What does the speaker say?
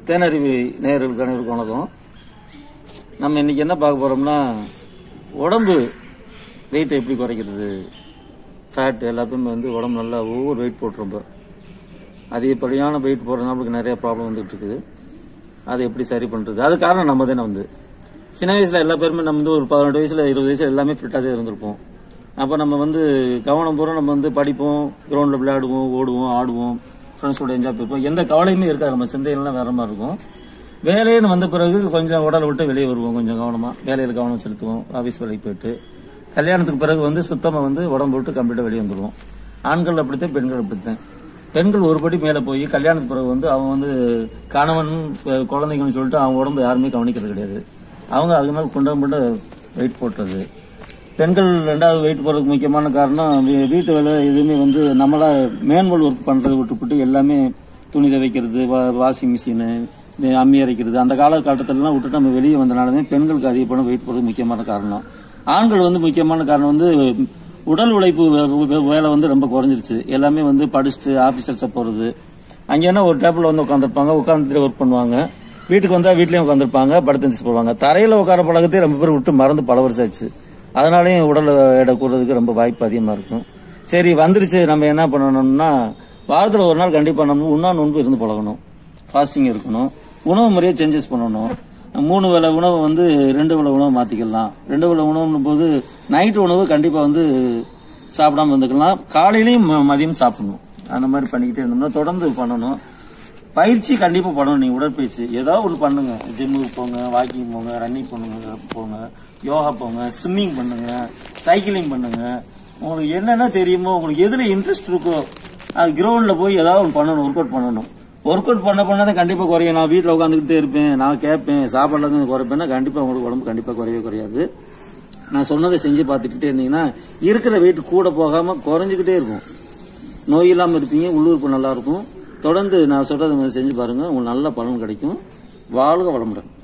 தேனருவி நேயர்களுக்கு அனைவருக்கும் வணக்கம் நம்ம இன்னைக்கு என்ன பார்க்க போறோம்னா உடம்பு வெயிட்டை எப்படி குறைக்கிறது ஃபேட் எல்லாத்தையுமே வந்து உடம்பு நல்லா ஒவ்வொரு வெயிட் போட்டுரும்ப அதிகப்படியான வெயிட் போடுற நம்மளுக்கு நிறைய ப்ராப்ளம் வந்துட்டு இருக்குது அதை எப்படி சரி பண்ணுறது அது காரணம் நம்ம தானே வந்து சின்ன வயசில் எல்லா பேருமே நம்ம வந்து ஒரு பதினெட்டு வயசில் இருபது வயசுல எல்லாமே ஃபிட்டாக தான் இருந்திருப்போம் அப்போ நம்ம வந்து கவனம் பூரா நம்ம வந்து படிப்போம் கிரவுண்டில் விளையாடுவோம் ஓடுவோம் ஆடுவோம் ஃப்ரெண்ட்ஸோட என்ஜாய் பண்ணிப்போம் எந்த கவலையுமே இருக்காது நம்ம சிந்தையெல்லாம் வேற மாதிரி இருக்கும் வேலைன்னு வந்த பிறகு கொஞ்சம் உடலை விட்டு வெளியே வருவோம் கொஞ்சம் கவனமாக வேலையில் கவனம் செலுத்துவோம் ஆஃபீஸ் வேலைக்கு போயிட்டு கல்யாணத்துக்கு பிறகு வந்து சுத்தமாக வந்து உடம்பு விட்டு கம்ப்ளீட்டாக வெளியே வந்துடுவோம் ஆண்கள் அப்படித்தான் பெண்கள் அப்படித்தான் பெண்கள் ஒரு படி மேலே போய் கல்யாணத்துக்கு பிறகு வந்து அவன் வந்து கணவன் அஹ், குழந்தைங்கன்னு சொல்லிட்டு அவன் உடம்பு யாருமே கவனிக்கிறது கிடையாது அவங்க அதுக்கு மேலே குண்டம் போட்டு வெயிட் போட்டுறது பெண்கள் ரெண்டாவது வெயிட் போடுறதுக்கு முக்கியமான காரணம் வீ- வீட்டு வேலை எதுவுமே வந்து நம்மளா மேன்வல் ஒர்க் பண்ணுறது விட்டுப்புட்டு எல்லாமே துணி துவைக்கிறது வா- வாஷிங் மிஷினு அம்மி அரைக்கிறது அந்த காலகட்டத்திலலாம் விட்டுட்டு நம்ம வெளியே வந்தனால தான் பெண்களுக்கு அதிகப்படம் வெயிட் போடுறது முக்கியமான காரணம் ஆண்கள் வந்து முக்கியமான காரணம் வந்து உடல் உழைப்பு வே- வே- வேலை வந்து ரொம்ப குறைஞ்சிருச்சு எல்லாமே வந்து படிச்சுட்டு ஆஃபீஸர்ஸை போகிறது அங்கே என்ன ஒரு டேபிள் வந்து உட்காந்துருப்பாங்க உட்காந்துட்டு ஒர்க் பண்ணுவாங்க வீட்டுக்கு வந்தால் வீட்லேயும் உட்காந்துருப்பாங்க படுத்து எந்திரிச்சு போவாங்க தரையில் உட்கார பழக்கத்தை ரொம்ப பேர் விட்டு மறந்து பல வருஷம் ஆச்சு அதனாலேயும் உடல் எடை கூடுறதுக்கு ரொம்ப வாய்ப்பு அதிகமாக இருக்கும் சரி வந்துருச்சு நம்ம என்ன பண்ணணும்னா வாரத்தில் ஒரு நாள் கண்டிப்பாக நம்ம உண்ணா நோன்பு இருந்து பழகணும் ஃபாஸ்டிங் இருக்கணும் உணவு முறையை சேஞ்சஸ் பண்ணணும் மூணு வேளை உணவை வந்து ரெண்டு வேளை உணவு மாற்றிக்கலாம் ரெண்டு வேளை உணவுன்னும் போது நைட்டு உணவு கண்டிப்பாக வந்து சாப்பிடாம இருந்துக்கலாம் காலையிலையும் ம- மதியம் சாப்பிடணும் அந்த மாதிரி பண்ணிக்கிட்டே இருந்தோம்னா தொடர்ந்து பண்ணணும் பயிற்சி கண்டிப்பாக பண்ணணும் நீங்கள் உடற்பயிற்சி ஏதாவது ஒன்று பண்ணுங்க ஜிம்முக்கு போங்க வாக்கிங் போங்க ரன்னிங் பண்ணுங்க போங்க யோகா போங்க ஸ்விம்மிங் பண்ணுங்க சைக்கிளிங் பண்ணுங்க உங்களுக்கு என்னென்ன தெரியுமோ உங்களுக்கு எதில் இன்ட்ரெஸ்ட் இருக்கோ அது கிரவுண்டில் போய் ஏதாவது ஒன்று பண்ணணும் ஒர்க் அவுட் பண்ணணும் ஒர்க் அவுட் பண்ண பண்ணாத கண்டிப்பாக குறையும் நான் வீட்டில் உட்காந்துக்கிட்டே இருப்பேன் நான் கேட்பேன் சாப்பாடுல இருந்து குறைப்பேன்னா கண்டிப்பாக உங்களுக்கு உடம்பு கண்டிப்பாக குறையவே குறையாது நான் சொன்னதை செஞ்சு பார்த்துக்கிட்டே இருந்தீங்கன்னா இருக்கிற வெயிட் கூட போகாமல் குறைஞ்சிக்கிட்டே இருக்கும் நோய் இல்லாமல் இருப்பீங்க உள்ளுறுப்பு நல்லா இருக்கும் தொடர்ந்து நான் சொல்றதை மாதிரி செஞ்சு பாருங்க உங்களுக்கு நல்ல பலன் கிடைக்கும் வாழ்க வளமுடன்